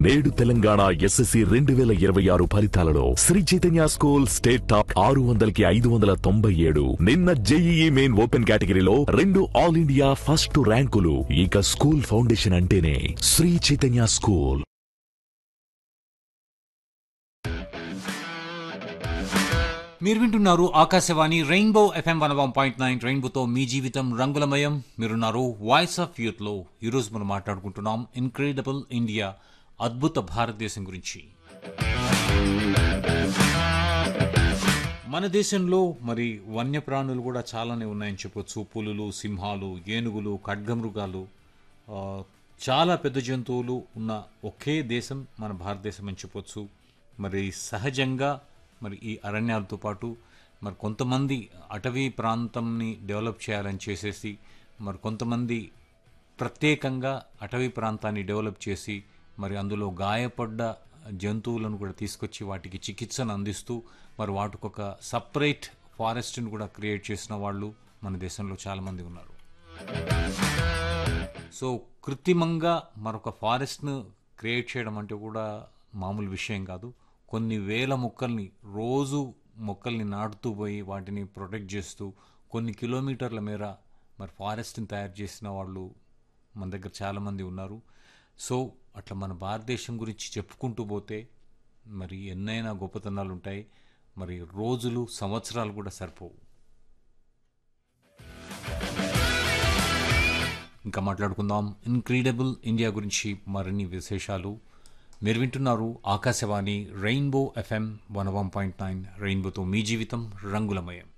నేడు తెలంగాణ ఎస్ఎస్సి రెండు వేల ఇరవై ఆరు ఫలితాలలో Sri Chaitanya school state top ఆరు వందలకి ఐదు వందల తొంభై ఏడు నిన్న జేఈఈ మెయిన్ ఓపెన్ కేటగిరీలో రెండు ఆల్ ఇండియా ఫస్ట్ ర్యాంకులు ఇక స్కూల్ ఫౌండేషన్ అంటేనే శ్రీ చైతన్య స్కూల్ మీరు వింటున్నారు Akashvani rainbow FM one one point nine రెయిన్బోతో మీ జీవితం రంగులమయం మీరున్నారు వాయిస్ ఆఫ్ యూత్లో ఈరోజు మనం మాట్లాడుకుంటున్నాం ఇన్క్రెడిబుల్ ఇండియా అద్భుత భారతదేశం గురించి మన దేశంలో మరి వన్యప్రాణులు కూడా చాలానే ఉన్నాయని చెప్పొచ్చు పులులు సింహాలు ఏనుగులు ఖడ్గమృగాలు ఆ, చాలా పెద్ద జంతువులు ఉన్న ఒకే దేశం మన భారతదేశం అని చెప్పొచ్చు మరి సహజంగా మరి ఈ అరణ్యాలతో పాటు మరి కొంతమంది అటవీ ప్రాంతంని డెవలప్ చేయాలని చేసేసి మరి కొంతమంది ప్రత్యేకంగా అటవీ ప్రాంతాన్ని డెవలప్ చేసి మరి అందులో గాయపడ్డ జంతువులను కూడా తీసుకొచ్చి వాటికి చికిత్సను అందిస్తూ మరి వాటికి ఒక సపరేట్ ఫారెస్ట్ని కూడా క్రియేట్ చేసిన వాళ్ళు మన దేశంలో చాలామంది ఉన్నారు సో కృత్రిమంగా మరొక ఫారెస్ట్ను క్రియేట్ చేయడం అంటే కూడా మామూలు విషయం కాదు కొన్ని వేల మొక్కల్ని రోజు మొక్కల్ని నాటుతూ పోయి వాటిని ప్రొటెక్ట్ చేస్తూ కొన్ని కిలోమీటర్ల మేర మరి ఫారెస్ట్ని తయారు చేసిన వాళ్ళు మన దగ్గర చాలామంది ఉన్నారు సో అట్లా మన భారతదేశం గురించి చెప్పుకుంటూ పోతే మరి ఎన్నైనా గొప్పతనాలు ఉంటాయి మరి రోజులు సంవత్సరాలు కూడా సరిపోవు ఇంకా మాట్లాడుకుందాం ఇన్క్రీడబుల్ ఇండియా గురించి మరిన్ని విశేషాలు మీరు వింటున్నారు Akashvani rainbow FM one one point nine రెయిన్బోతో మీ జీవితం రంగులమయం